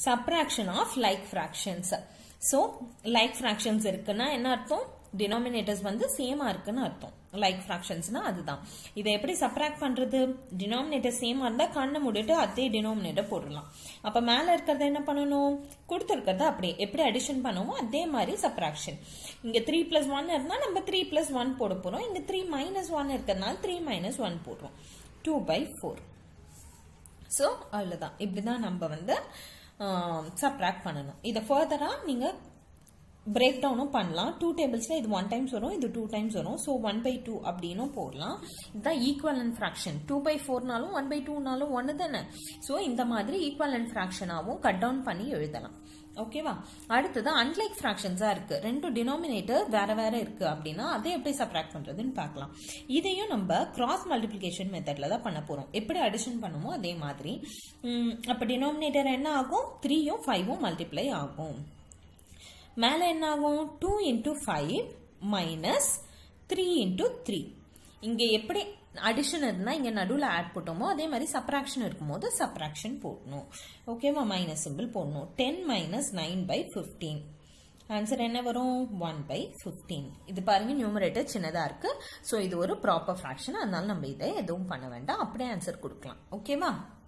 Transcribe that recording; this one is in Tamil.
subtraction of like fractions so like fractions இருக்குன்னா என்ன அர்த்தம் டினாமினேட்டர்ஸ் வந்து சேமா இருக்குன்னு அர்த்தம் லைக் ஃப்ராக்ஷன்ஸ்னா அதுதான் இதை எப்படி சப்ராக்ட் பண்றது டினாமினேட்டர் சேமா இருந்தா கண்ணை மூடிட்டு அதே டினாமினேட்டர் போடலாம் அப்ப மேல இருக்கிறத என்ன பண்ணணும் கொடுத்துருக்கிறத அப்படியே எப்படி அடிஷன் பண்ணுவோமோ அதே மாதிரி சப்ராக்ஷன் இங்க த்ரீ பிளஸ் ஒன் இருந்தா நம்ம த்ரீ பிளஸ் ஒன் போட போறோம் இங்க த்ரீ மைனஸ் ஒன் இருக்கிறதுனால த்ரீ மைனஸ் ஒன் போடுறோம் டூ பை ஃபோர் ஸோ அவ்வளோதான் இப்படிதான் நம்ம வந்து சப்ராக்ட் பண்ணணும் இதை ஃபர்தராக நீங்கள் பிரேக் டவுனும் பண்ணலாம் டூ டேபிள்ஸில் இது ஒன் டைம்ஸ் வரும் இது டூ டைம்ஸ் வரும் ஸோ ஒன் பை டூ அப்படின்னும் போடலாம் இதுதான் equal and fraction two by ஃபோர்னாலும் ஒன் பை டூனாலும் ஒன்று தானே ஸோ இந்த மாதிரி ஈக்குவல் அண்ட் ஃப்ராக்ஷனாகவும் கட் டவுன் பண்ணி எழுதலாம் ஓகேவா அடுத்தது அன்லைக் ஃப்ராக்ஷன்ஸா இருக்கு ரெண்டு டினாமினேட்டர் வேற வேற இருக்கு அப்படின்னா அதை எப்படி சப்ராக்ட் பண்றதுன்னு பார்க்கலாம் இதையும் நம்ம கிராஸ் மல்டிபிளிகேஷன் மெத்தட்ல தான் பண்ண போறோம் எப்படி அடிஷன் பண்ணுமோ அதே மாதிரி உம், அப்ப டினாமினேட்டர் என்ன ஆகும் த்ரீயும் ஃபைவும் மல்டிப்ளை ஆகும் மேல என்ன ஆகும் two into five minus three into three இங்க எப்படி அடிஷன் இருந்தா இங்க நடுவுல ஆட் போட்டோமோ அதே மாதிரி சப்ராக்ஷன் இருக்கும்போது சப்ராக்ஷன் போடணும் ஓகேவா மைனஸ் சிம்பிள் போடணும் ten minus nine by fifteen answer என்ன வரும் ஒன் பை ஃபிஃப்டீன் இது பாருங்க நியூமரேட்டர் சின்னதா இருக்கு ஸோ இது ஒரு ப்ராப்பர் ஃப்ராக்ஷன் அதனால நம்ம இதை எதுவும் பண்ண வேண்டாம் அப்படியே ஆன்சர் கொடுக்கலாம் ஓகேவா